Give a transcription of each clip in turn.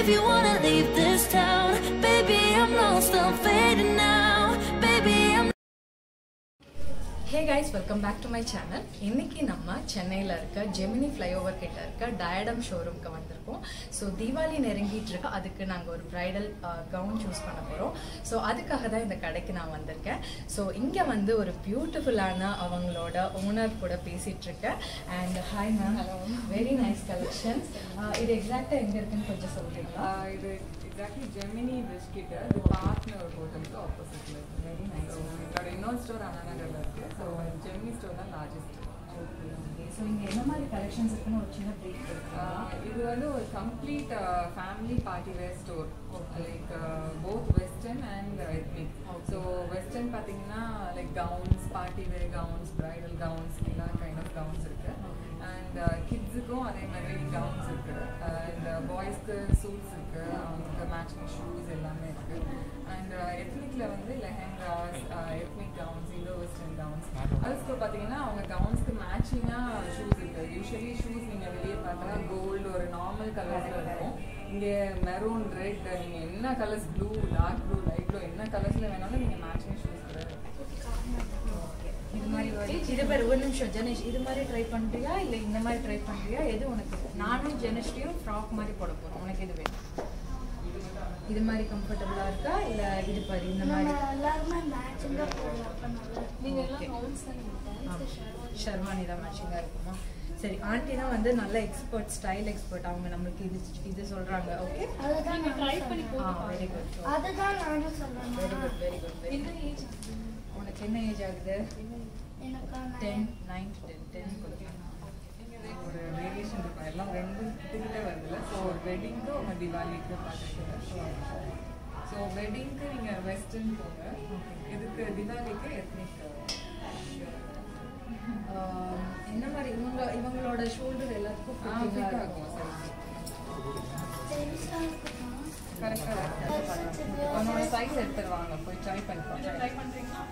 if you wanna leave this town. Baby, I'm lost, I'm fading now. Baby, I'm hey guys welcome back to my channel இன்னைக்கு நம்ம சென்னையில் இருக்க Gemini flyover கிட்ட இருக்க diadem ஷோரூம்க்கு வந்திருக்கோம் so Deepavali நெருங்கிட்டு இருக்கு அதுக்கு நாங்கள் ஒரு ப்ரைடல் கவுன் சூஸ் பண்ண போகிறோம் ஸோ அதுக்காக தான் இந்த கடைக்கு நான் வந்திருக்கேன் ஸோ இங்கே வந்து ஒரு பியூட்டிஃபுல்லான அவங்களோட ஓனர் கூட பேசிட்டு இருக்கேன் and hi ma'am very nice collections இது எக்ஸாக்டாக எங்கே இருக்குன்னு கொஞ்சம் சொல்கிறீங்களா Uh, இது எக்ஸாக்ட்லி ஜெமினி பிரிட்ஜ் கிட்ட இது பார்ட்னர் ஹோட்டலுக்கு ஆப்போசிட்ல இருக்கு வெரி நைஸ் எங்களோட இன்னொரு ஸ்டோர் அண்ணாநகர்ல இருக்கு ஸோ ஜெமினி ஸ்டோர் தான் லார்ஜஸ்ட் ஓகே ஓகே ஸோ இங்கே என்ன மாதிரி கலெக்ஷன்ஸ் இருக்குன்னு ஒரு சின்ன பிரேக் இருக்குங்களா இது வந்து ஒரு complete family party wear store like both western and ethnic so western பார்த்தீங்கன்னா like gowns party wear gowns bridal gowns எல்லா கைண்ட் ஆஃப் கவுன்ஸ் இருக்கு அண்ட் கிட்ஸுக்கும் அதே மாதிரி கவுன்ஸ் இருக்கு அண்ட் பாய்ஸ்க்கு சூட்ஸ் இருக்கு அவங்களுக்கு மேட்சிங் ஷூஸ் எல்லாமே இருக்கு அண்ட் எத்னிக்ல வந்து lehengas ethnic gowns Indo western gowns அதுக்கு பார்த்தீங்கன்னா அவங்க கவுன்ஸ்க்கு மேட்சிங்காக ஷூஸ் இருக்கு யூஸ்வலி ஷூஸ் நீங்கள் வெளியே பார்த்தா கோல்டு ஒரு நார்மல் கலர்ஸில் இருக்கும் இங்கே மெரூன் ரெட் நீங்கள் என்ன colours blue dark blue light blue என்ன கலர்ஸில் வேணாலும் நீங்கள் மேட்சிங் ஷூஸ் கூட இது மாதிரி இது பேர் ஒரு நிமிஷம் ஜெனேஷ் இது மாதிரி ட்ரை பண்றியா இல்ல இந்த மாதிரி ட்ரை பண்றியா எது உனக்கு நானும் ஜெனேஷ்டையும் ஃப்ராக் மாதிரி போட போறோம் உனக்கு எது வேணும் இது மாதிரி கம்ஃபர்டபுளா இருக்கா இல்ல இது பாரு இந்த மாதிரி ஆமா. ஷெர்வானி தான் மேட்சிங்கா இருக்குமா சரி ஆண்டி தான் வந்து நல்ல எக்ஸ்பர்ட் ஸ்டைல் எக்ஸ்பர்ட் அவங்க நம்மளுக்கு இது இது சொல்றாங்க ஓகே ஆ வெரி குட் அதுதான் நானும் வெரி சொல்றேன் good very good very good உனக்கு என்ன ஏஜ் ஆகுது எனக்கு ten nine to ten ten கொடுக்கலாம் ஒரு வேரியேஷன் இருக்கும் எல்லாம் ரெண்டு கிட்ட வருதுல்ல ஸோ ஒரு வெட்டிங்க்கு உங்கள் திவாலிக்கு பார்த்துட்டு ஸோ வெட்டிங்க்கு நீங்கள் வெஸ்டர்ன் போங்க இதுக்கு திவாலிக்கு எத்னிக் ஆஹ் என்ன மாதிரி இவங்க இவங்களோட ஷோல்டர் எல்லாத்துக்கும் fitting-ஆ ஃபிட்டாக இருக்கும். இருக்கும் சைஸ் பெருசா இருக்குமா கரெக்டாக உன்னோட சைஸ் எடுத்துருவாங்க போய் ட்ரை பண்ணிக்கோ ட்ரை பண்ணுறீங்களா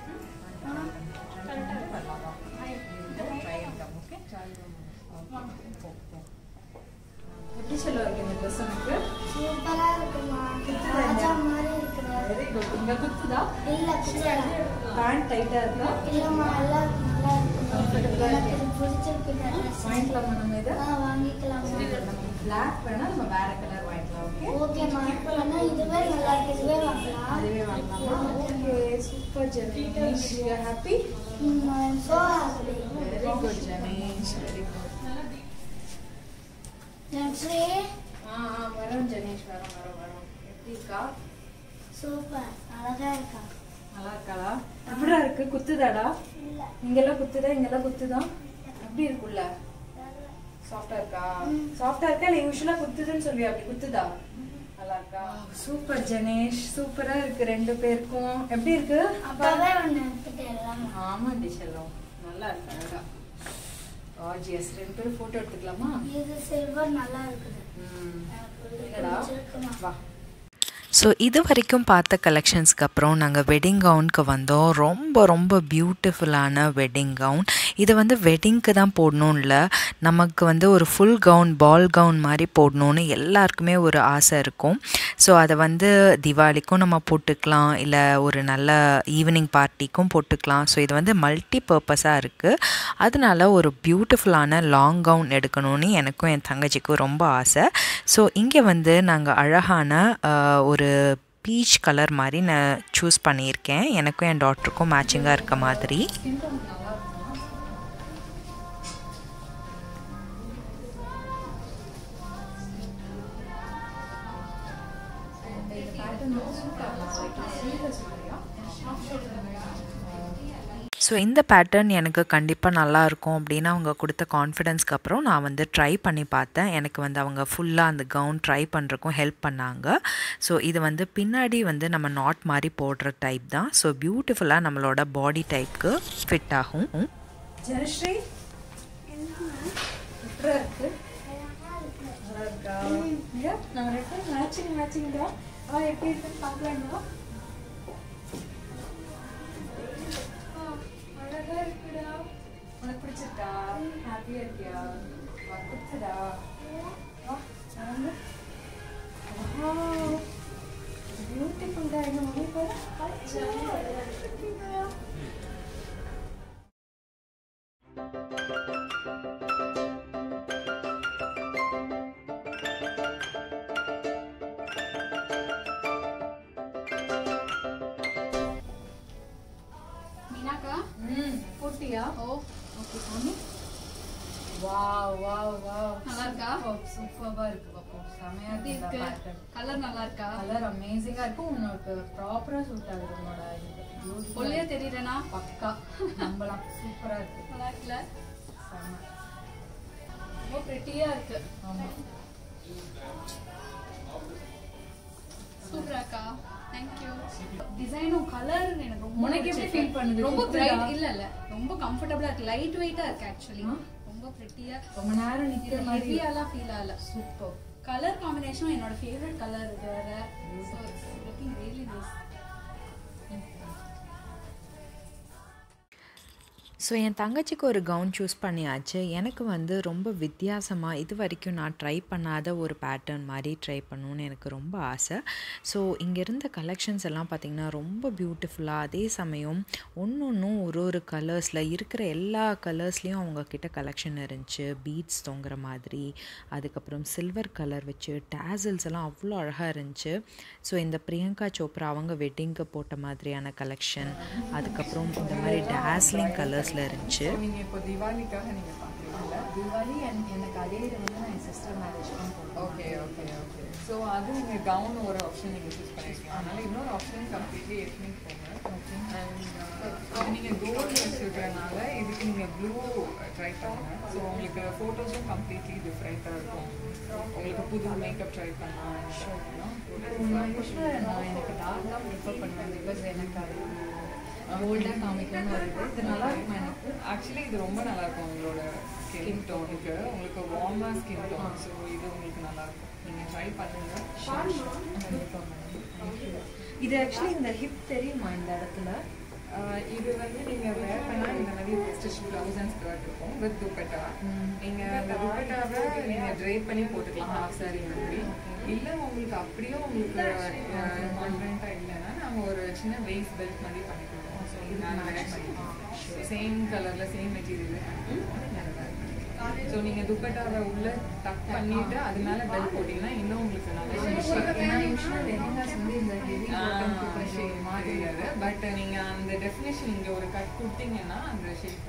எப்படி சொல்ல இருக்கு இந்த ட்ரெஸ் உனக்கு சூப்பரா இருக்குமா ராஜா மாதிரி இருக்கிறாரு வெரி குட் இங்க குத்துதா இல்ல பிச்சை பேண்ட் டைட்டா இருக்கா இல்லம்மா நல்லா நல்லா இருக்கு எனக்கு இது பிடிச்சிருக்கு இந்த dress. வாங்கிக்கலாமா நம்ம இதை ஆ வாங்கிக்கலாமா நம்ம பிளாக் வேணா நம்ம வேற கலர் வாங்கிக்கலாம் ஓகே ஓகேம்மா ஆனா இதுவே நல்லா இருக்கு இதுவே வாங்கலாம் அதுவே வாங்கலாமா okay super Jenesh you are happy so happy very good Jenesh very good நன்றி ஆ ஆ வரோம் ஜெனேஷ் வரோம் வரோம் வரோம் எப்படி இருக்கா சூப்பர் அழகா இருக்கா நல்லா இருக்காளா எப்படா இருக்கு குத்துதாடா இல்ல இங்கெல்லாம் குத்துதா இங்கெல்லாம் குத்துதா எப்படி இருக்குல்ல சாஃப்டா இருக்கா சாஃப்டா இருக்கா இல்ல யூஷுவலா குத்துதுன்னு சொல்லுவியா அப்படி குத்துதா நல்லா இருக்கா சூப்பர் ஜெனேஷ் சூப்பரா இருக்கு ரெண்டு பேருக்கும் எப்படி இருக்கு அப்பவே ஒன்று எடுத்துட்டேன் ஆமா டிஷெல்லாம் நல்லா இருக்கு அழகா ஆர்ஜிஎஸ் ரெண்டு பேரும் போட்டோ எடுத்துக்கலாமா இது சில்வர் நல்லா இருக்குது ம். எனக்கு என்னடா பிடிச்சிருக்குமா வா ஸோ இது வரைக்கும் பார்த்த கலெக்ஷன்ஸ்க்கு அப்புறம் நாங்கள் வெட்டிங் கவுனுக்கு வந்தோம் ரொம்ப ரொம்ப பியூட்டிஃபுல்லான வெட்டிங் கவுன் இது வந்து வெட்டிங்க்கு தான் போடணும் இல்லை நமக்கு வந்து ஒரு ஃபுல் கவுன் பால் கவுன் மாதிரி போடணும்னு எல்லாருக்குமே ஒரு ஆசை இருக்கும் ஸோ அதை வந்து திவாலிக்கும் நம்ம போட்டுக்கலாம் இல்லை ஒரு நல்ல ஈவினிங் பார்ட்டிக்கும் போட்டுக்கலாம் ஸோ இது வந்து மல்டி பர்பஸாக இருக்குது அதனால ஒரு பியூட்டிஃபுல்லான லாங் கவுன் எடுக்கணும்னு எனக்கும் என் தங்கச்சிக்கும் ரொம்ப ஆசை ஸோ இங்கே வந்து நாங்கள் அழகான ஆஹ், ஒரு பீச் கலர் மாதிரி நான் சூஸ் பண்ணியிருக்கேன் எனக்கும் என் டாட்டருக்கும் மேட்சிங்காக இருக்க மாதிரி ஸோ இந்த பேட்டர்ன் எனக்கு கண்டிப்பாக நல்லா இருக்கும் அப்படின்னு அவங்க கொடுத்த கான்ஃபிடென்ஸ்க்கு அப்புறம் நான் வந்து ட்ரை பண்ணி பார்த்தேன் எனக்கு வந்து அவங்க ஃபுல்லாக அந்த கவுன் ட்ரை பண்ணுறக்கும் ஹெல்ப் பண்ணாங்க ஸோ இது வந்து பின்னாடி வந்து நம்ம நாட் மாதிரி போடுற டைப் தான் ஸோ பியூட்டிஃபுல்லாக நம்மளோட பாடி டைப்க்கு ஃபிட் ஆகும் ஜெனஸ்ரீ எப்படா இருக்கு நல்லா இருக்கா ஐயா, நம்ம ரெண்டு பேரும் மேட்சிங் மேட்சிங் தான் ஆ எப்படி இருக்குன்னு பார்க்கலாங்களா ஆ, அழகா இருக்குடா உனக்கு பிடிச்சிருக்கா ஹாப்பியா இருக்கியா வா, குத்துடா வா, நடந்து. பியூட்டிஃபுல் தான் எங்க மம்மி பாரு பச்சை. மீனாக்கா ம் போட்டியா ஓ okay mummy wow wow wow நல்லா இருக்கா? சூப்பர்பா இருக்கு பாப்போம் செமையா எப்படி இருக்கு இருக்கு பேட்டர்ன் கலர் நல்லா இருக்கா கலர் அமேசிங்கா இருக்கு உனக்கு ப்ராப்பரா சூட் ஆகுது உன்னோட இது ஒல்லியா தெரியறனா பக்கா நம்பலாம் சூப்பரா இருக்கு நல்லா இருக்குல்ல செம ரொம்ப பிரிட்டியா இருக்கு ஆமா சூப்பராக்கா தேங்க்யூ டிசைனும் கலர் எனக்கு ரொம்ப உனக்கு எப்படி பிடிச்சிருக்கு. feel பண்ணுது? ரொம்ப Fitted ஆ? பிரைட் இல்ல இல்ல ரொம்ப கம்ஃபர்டபிளா இருக்கு லைட் வெயிட்டா இருக்கு ஆக்சுவலி ஆ. ரொம்ப பிரிட்டியா ரொம்ப நேரம் நிக்கிற மாதிரி ஹெவியாலாம் ஃபீல் ஆகல சூப்பர் கலர் காம்பினேஷனும் என்னோட ஃபேவரட் கலர் இது வேற லுக்கிங் ரியலி நைஸ் ஸோ என் தங்கச்சிக்கு ஒரு கவுன் சூஸ் பண்ணியாச்சு எனக்கு வந்து ரொம்ப வித்தியாசமாக இது வரைக்கும் நான் ட்ரை பண்ணாத ஒரு பேட்டர்ன் மாதிரி ட்ரை பண்ணணும்னு எனக்கு ரொம்ப ஆசை ஸோ இங்கே இருந்த கலெக்ஷன்ஸ் எல்லாம் பார்த்திங்கன்னா ரொம்ப பியூட்டிஃபுல்லாக அதே சமயம் ஒன்று ஒன்றும் ஒரு ஒரு கலர்ஸில் இருக்கிற எல்லா கலர்ஸ்லேயும் அவங்கக்கிட்ட கலெக்ஷன் இருந்துச்சு பீட்ஸ் தொங்குற மாதிரி அதுக்கப்புறம் சில்வர் கலர் வச்சு டேசல்ஸ் எல்லாம் அவ்வளோ அழகாக இருந்துச்சு ஸோ இந்த பிரியங்கா சோப்ரா அவங்க வெட்டிங்க்கு போட்ட மாதிரியான கலெக்ஷன் அதுக்கப்புறம் இந்த மாதிரி டேஸ்லிங் கலர்ஸில் இருந்துச்சு நீங்க இப்போ தீபாவளிக்காக நீங்க பாக்குறீங்கல்ல தீபாவளி and எனக்கு அதே இது வந்து நான் என் சிஸ்டர் மேரேஜ் தான் போட்டேன் ஓகே ஓகே ஓகே ஸோ அது நீங்க கவுன் ஒரு ஆப்ஷன் நீங்க சூஸ் பண்ணிக்கலாம் அதனால இன்னொரு ஆப்ஷன் கம்ப்ளீட்லி எத்னிக் போங்க அண்ட் நீங்க கோல்டு வச்சிருக்கறனால இதுக்கு நீங்க ப்ளூ ட்ரை பண்ணுங்க ஸோ உங்களுக்கு ஃபோட்டோஸும் கம்ப்ளீட்லி டிஃப்ரெண்ட்டாக இருக்கும் உங்களுக்கு புது மேக்கப் ட்ரை பண்ணலாம் நான் யூஸ்வலாக நான் எனக்கு டார்க் தான் ப்ரிஃபர் பண்ணுவேன் பிகாஸ் எனக்கு அது கோல்டாக காமிக்கணும்னு ஒரு இது இது நல்லா இருக்கும் எனக்கு ஆக்சுவலி இது ரொம்ப நல்லா இருக்கும் உங்களோட ஸ்கின் டோனுக்கு உங்களுக்கு வார்மாக ஸ்கின் டோன் ஸோ இது உங்களுக்கு நல்லா இருக்கும் நீங்க ட்ரை பண்ணுங்க கண்டிப்பாக மேடம் தேங்க்யூ இது ஆக்சுவலி இந்த ஹிப் தெரியுமா இந்த இடத்துல ஆஹ் இது வந்து நீங்க வேர் பண்ணா இந்த மாதிரி ஸ்டிச் ப்ளவுஸ் அண்ட் ஸ்கர்ட் இருக்கும் வித் துப்பட்டா நீங்க அந்த துப்பட்டாவை நீங்க ட்ரேப் பண்ணி போட்டுக்கலாம் ஹாஃப் சாரி மாதிரி இல்ல உங்களுக்கு அப்படியே உங்களுக்கு கான்ஃபிடென்ட்டா இல்லைன்னா நாங்க ஒரு சின்ன வெயிட் பெல்ட் மாதிரி பண்ணி கொடுப்போம் ஸோ இது மேட்ச் பண்ணிக்கலாம் சேம் கலர்ல சேம் மெட்டீரியல் ஸோ நீங்க துப்பட்டாவை உள்ள டக் பண்ணிட்டு அது மேல பெல்ட் போட்டீங்கன்னா இன்னும் உங்களுக்கு நல்லா ஏன்னா யூஸ்வலாக லெஹங்காஸ் வந்து இந்த ஹெவி காட்டன் ஷேட் மாதிரி தெரியாது பட் நீங்க அந்த டெஃபினேஷன் இங்க ஒரு கட் கொடுத்தீங்கன்னா அந்த ஷேப்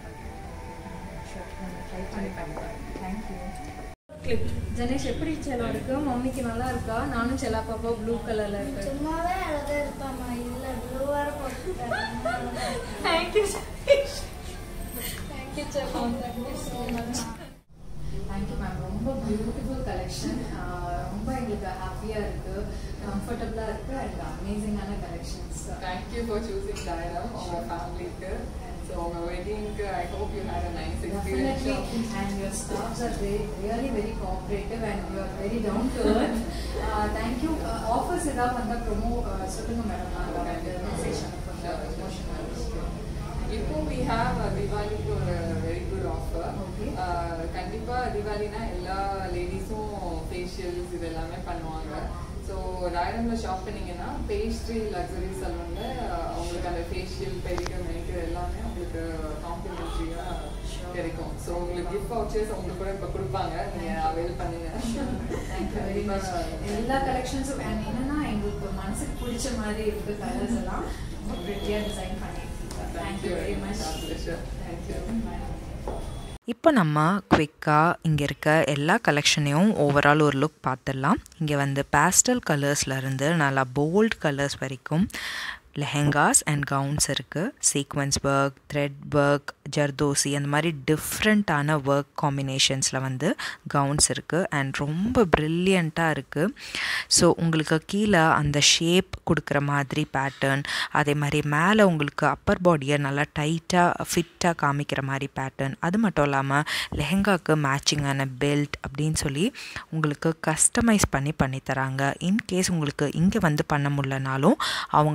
ட்ரை பண்ணி பார்க்கலாம் தேங்க்யூ கிளிப் ஜனேஷ் எப்படி செல்லா இருக்கு மம்மிக்கு நல்லா இருக்கா நானும் செல்லா பாப்பா ப்ளூ கலர்ல இருக்கு சும்மாவே அழகா இருப்பாமா இல்ல ப்ளூ வேற போட்டுட்டாங்க தேங்க்யூ ஜனேஷ் தேங்க்யூ செல்லா thank you so much thank you ma'am ரொம்ப பியூட்டிஃபுல் கலெக்ஷன் ரொம்ப எங்களுக்கு ஹாப்பியாக இருக்குது கம்ஃபர்டபுளாக இருக்குது அண்ட் அமேசிங்கான collections thank you for choosing Diadem உங்க ஃபேமிலிக்கு ஸோ உங்க வெட்டிங்க்கு I hope you had a nice experience Definitely, and your staffs are very, really very cooperative and you are very down to earth. Uh, thank you. Uh, offers ஏதாவது வந்தா promo uh, சொல்லுங்க madam நாங்கள் வந்து message அனுப்புங்க promotion இப்போ we have தீபாவளிக்கு ஒரு very good offer Okay. கண்டிப்பா தீபாவளினா எல்லா லேடிஸும் ஃபேஷியல்ஸ் இது எல்லாமே பண்ணுவாங்க ஸோ ராயரம்ல ஷாப் பண்ணீங்கன்னா பேஸ்ட்ரி லக்ஸரி சலூன்ல உங்களுக்கு அந்த ஃபேஷியல் பெரிகர் மெனிக்கர் எல்லாமே உங்களுக்கு காம்ப்ளிமெண்ட்ரியா கிடைக்கும் ஸோ உங்களுக்கு கிஃப்ட் வவுச்சர்ஸ் உங்களுக்கு கூட இப்போ கொடுப்பாங்க நீங்க அவைல் பண்ணுங்க தேங்க்யூ வெரி மச் எல்லா கலெக்ஷன்ஸும் அண்ட் என்னன்னா எங்களுக்கு மனசுக்கு பிடிச்ச மாதிரி இருக்கு கலர்ஸ் எல்லாம் ரொம்ப ப்ரிட்டியாக டிசைன் பண்ணியிருக்கீங்க தேங்க்யூ வெரி மச் தேங்க்யூ இப்போ நம்ம குவிக்காக இங்கே இருக்க எல்லா கலெக்ஷனையும் ஓவரால் ஒரு லுக் பார்த்துடலாம் இங்கே வந்து பேஸ்டல் கலர்ஸ்லேருந்து நல்லா போல்ட் கலர்ஸ் வரைக்கும் லெஹெங்காஸ் அண்ட் கவுன்ஸ் இருக்குது sequins work thread work zardozi அந்த மாதிரி டிஃப்ரெண்ட்டான ஒர்க் காம்பினேஷன்ஸில் வந்து கவுன்ஸ் இருக்குது அண்ட் ரொம்ப ப்ரில்லியண்ட்டாக இருக்குது ஸோ உங்களுக்கு கீழே அந்த ஷேப் கொடுக்குற மாதிரி பேட்டர்ன் அதே மாதிரி மேலே உங்களுக்கு அப்பர் பாடியை நல்லா டைட்டாக ஃபிட்டாக காமிக்கிற மாதிரி பேட்டர்ன் அது மட்டும் இல்லாமல் லெஹெங்காக்கு மேட்சிங்கான பெல்ட் அப்படின்னு சொல்லி உங்களுக்கு கஸ்டமைஸ் பண்ணி பண்ணி தராங்க இன்கேஸ் உங்களுக்கு இங்கே வந்து பண்ண முடியலனாலும் அவங்களுக்கு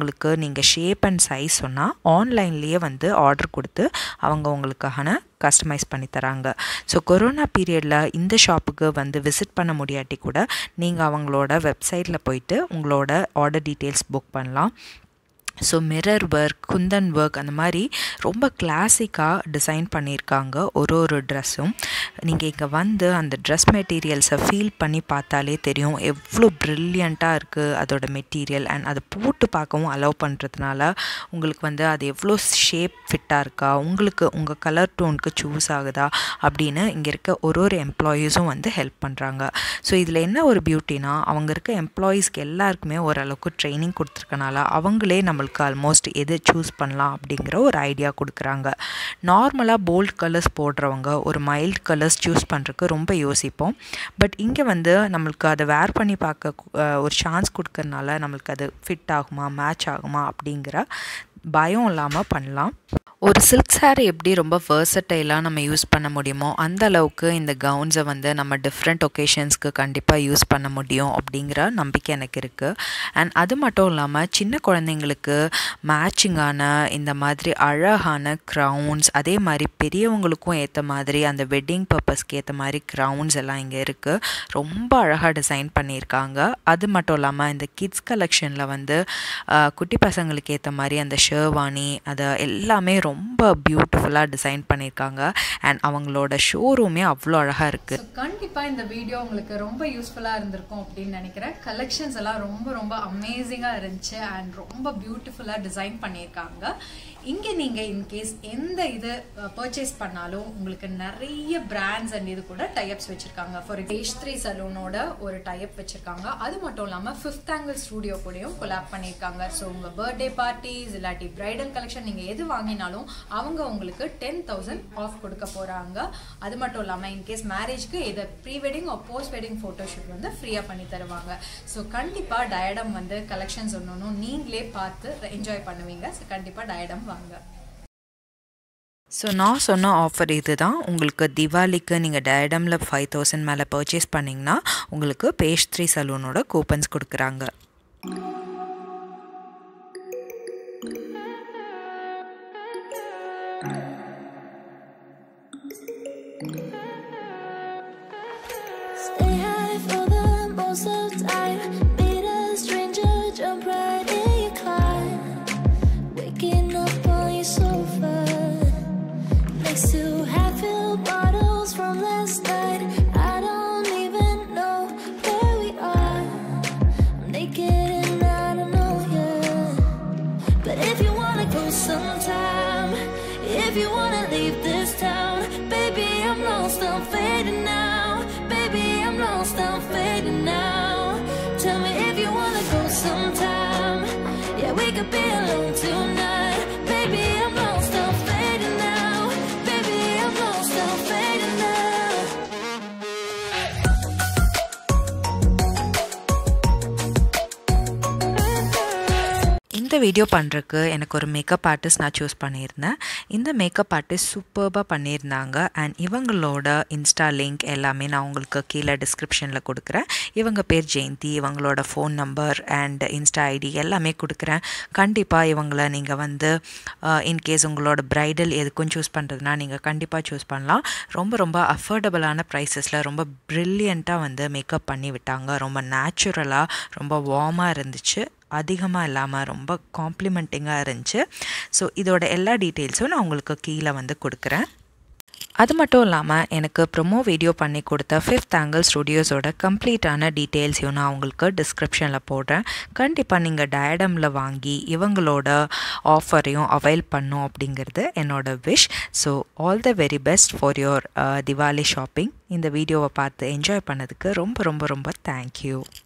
நீங்கள் ஷேப் அண்ட் சைஸ் சொன்னால் ஆன்லைன்லேயே வந்து ஆர்டர் கொடுத்து அவங்க உங்களுக்கான கஸ்டமைஸ் பண்ணி தராங்க ஸோ கொரோனா பீரியடில் இந்த ஷாப்புக்கு வந்து விசிட் பண்ண முடியாட்டி கூட நீங்கள் அவங்களோட வெப்சைட்டில் போயிட்டு உங்களோட ஆர்டர் டீட்டெயில்ஸ் புக் பண்ணலாம் so mirror work kundan work அந்த மாதிரி ரொம்ப கிளாசிக்காக டிசைன் பண்ணியிருக்காங்க ஒரு ஒரு ட்ரெஸ்ஸும் நீங்கள் இங்கே வந்து அந்த ட்ரெஸ் மெட்டீரியல்ஸை ஃபீல் பண்ணி பார்த்தாலே தெரியும் எவ்வளோ ப்ரில்லியண்ட்டாக இருக்குது அதோட மெட்டீரியல் அண்ட் அதை போட்டு பார்க்கவும் அலோவ் பண்ணுறதுனால உங்களுக்கு வந்து அது எவ்வளோ ஷேப் ஃபிட்டாக இருக்கா உங்களுக்கு உங்கள் கலர் டோனுக்கு சூஸ் ஆகுதா அப்படின்னு இங்கே இருக்க ஒரு ஒரு எம்ப்ளாயீஸும் வந்து ஹெல்ப் பண்ணுறாங்க ஸோ இதில் என்ன ஒரு பியூட்டினா அவங்க இருக்க எம்ப்ளாயீஸ்க்கு எல்லாருக்குமே ஓரளவுக்கு ட்ரைனிங் கொடுத்துருக்கனால அவங்களே நம்மளுக்கு ஆல்மோஸ்ட் எது சூஸ் பண்ணலாம் அப்படிங்கிற ஒரு ஐடியா கொடுக்குறாங்க நார்மலாக போல்ட் கலர்ஸ் போடுறவங்க ஒரு மைல்ட் கலர்ஸ் சூஸ் பண்ணுறதுக்கு ரொம்ப யோசிப்போம் பட் இங்கே வந்து நம்மளுக்கு அதை வேர் பண்ணி பார்க்க அஹ், ஒரு சான்ஸ் கொடுக்கறனால நம்மளுக்கு அது ஃபிட் ஆகுமா மேட்ச் ஆகுமா அப்படிங்கிற பயம் இல்லாமல் பண்ணலாம் ஒரு சில்க் saree எப்படி ரொம்ப வேர்சட்டைலாக நம்ம யூஸ் பண்ண முடியுமோ அந்த அளவுக்கு இந்த கவுன்ஸை வந்து நம்ம டிஃப்ரெண்ட் ஒகேஷன்ஸ்க்கு கண்டிப்பாக யூஸ் பண்ண முடியும் அப்படிங்கிற நம்பிக்கை எனக்கு இருக்குது அண்ட் அது மட்டும் இல்லாமல் சின்ன குழந்தைங்களுக்கு மேட்சிங்கான இந்த மாதிரி அழகான க்ரௌன்ஸ் அதே மாதிரி பெரியவங்களுக்கும் ஏற்ற மாதிரி அந்த வெட்டிங் பர்பஸ்க்கு ஏற்ற மாதிரி க்ரௌன்ஸ் எல்லாம் இங்கே இருக்குது ரொம்ப அழகாக டிசைன் பண்ணியிருக்காங்க அது மட்டும் இல்லாமல் இந்த கிட்ஸ் கலெக்ஷனில் வந்து ஆஹ், குட்டி பசங்களுக்கு ஏற்ற மாதிரி அந்த ஷேர்வானி அதை எல்லாமே ரொம்ப பியூட்டிஃபுல்லாக டிசைன் பண்ணியிருக்காங்க அண்ட் அவங்களோட ஷோரூமே அவ்வளோ அழகாக இருக்குது ஸோ கண்டிப்பாக இந்த வீடியோ உங்களுக்கு ரொம்ப யூஸ்ஃபுல்லாக இருந்திருக்கும் அப்படின்னு நினைக்கிறேன் கலெக்ஷன்ஸ் எல்லாம் ரொம்ப ரொம்ப அமேசிங்காக இருந்துச்சு அண்ட் ரொம்ப பியூட்டிஃபுல்லாக டிசைன் பண்ணியிருக்காங்க இங்கே நீங்கள் இன்கேஸ் எந்த இது பர்ச்சேஸ் பண்ணாலும் உங்களுக்கு நிறைய பிராண்ட்ஸ் அண்ட் இது கூட டைப்ஸ் வச்சுருக்காங்க ஃபார் ஏஷ் த்ரீ சலூனோட ஒரு டைப் வச்சுருக்காங்க அது மட்டும் இல்லாமல் ஃபிஃப்த் ஆங்கிள் ஸ்டூடியோ கூடயும் கொலாப் பண்ணியிருக்காங்க ஸோ உங்கள் பர்த்டே பார்ட்டிஸ் இல்லாட்டி பிரைடல் கலெக்ஷன் நீங்கள் எது வாங்கினாலும் அவங்க உங்களுக்கு டென் தௌசண்ட் ஆஃப் கொடுக்க போகிறாங்க அது மட்டும் இல்லாமல் இன்கேஸ் மேரேஜ்க்கு இதை pre wedding or post wedding photoshoot வந்து ஃப்ரீயாக பண்ணி தருவாங்க ஸோ கண்டிப்பாக டயடம் வந்து கலெக்ஷன்ஸ் ஒன்று நீங்களே பார்த்து என்ஜாய் பண்ணுவீங்க ஸோ கண்டிப்பாக டயடம் வாங்க ஸோ நான் சொன்ன ஆஃபர் இது தான் உங்களுக்கு திவாலிக்கு நீங்கள் டயடமில் ஃபைவ் தௌசண்ட் மேலே பர்ச்சேஸ் பண்ணிங்கன்னா உங்களுக்கு பேஷ் த்ரீ சலூனோட கூப்பன்ஸ் கொடுக்குறாங்க Stay high for the most of the time. Meet a stranger, jump right in your car. Waking up on your sofa. Next to half-filled bottles from last night. I don't even know where we are. I'm naked and I don't know yet. But if you wanna go sometime, if you wanna leave this town, baby, I'm lost, I'm fading now. Baby, I'm lost, I'm fading now. Tell me if you wanna go sometime. Yeah, we could be alone tonight. Baby, I'm lost, I'm fading now. Baby, I'm lost, I'm fading now. இந்த video பண்ணுறக்கு எனக்கு ஒரு makeup artist நான் choose பண்ணியிருந்தேன் இந்த makeup artist சூப்பர்பாக பண்ணியிருந்தாங்க and இவங்களோட Insta link எல்லாமே நான் உங்களுக்கு கீழே டிஸ்கிரிப்ஷனில் கொடுக்குறேன் இவங்க பேர் ஜெயந்தி இவங்களோட phone number and Insta ID எல்லாமே கொடுக்குறேன் கண்டிப்பாக இவங்கள நீங்கள் வந்து இன்கேஸ் உங்களோட ப்ரைடல் எதுக்கும் சூஸ் பண்ணுறதுனா நீங்கள் கண்டிப்பாக சூஸ் பண்ணலாம் ரொம்ப ரொம்ப அஃபோர்டபுளான ப்ரைஸஸில் ரொம்ப ப்ரில்லியண்ட்டாக வந்து மேக்கப் பண்ணி விட்டாங்க ரொம்ப நேச்சுரலாக ரொம்ப வார்மாக இருந்துச்சு அதிகமாக இல்லாமல் ரொம்ப காம்ப்ளிமெண்டிங்காக இருந்துச்சு ஸோ இதோட எல்லா டீட்டெயில்ஸும் நான் உங்களுக்கு கீழே வந்து கொடுக்குறேன் அது மட்டும் இல்லாமல் எனக்கு ப்ரொமோ வீடியோ பண்ணி கொடுத்த ஃபிஃப்த் ஆங்கிள் ஸ்டுடியோஸோட கம்ப்ளீட்டான டீட்டெயில்ஸையும் நான் உங்களுக்கு டிஸ்கிரிப்ஷனில் போடுறேன் கண்டிப்பாக நீங்கள் டயடமில் வாங்கி இவங்களோட ஆஃபரையும் அவைல் பண்ணும் அப்படிங்கிறது என்னோட wish so all the very best for your Diwali shopping இந்த வீடியோவை பார்த்து என்ஜாய் பண்ணதுக்கு ரொம்ப ரொம்ப ரொம்ப தேங்க்யூ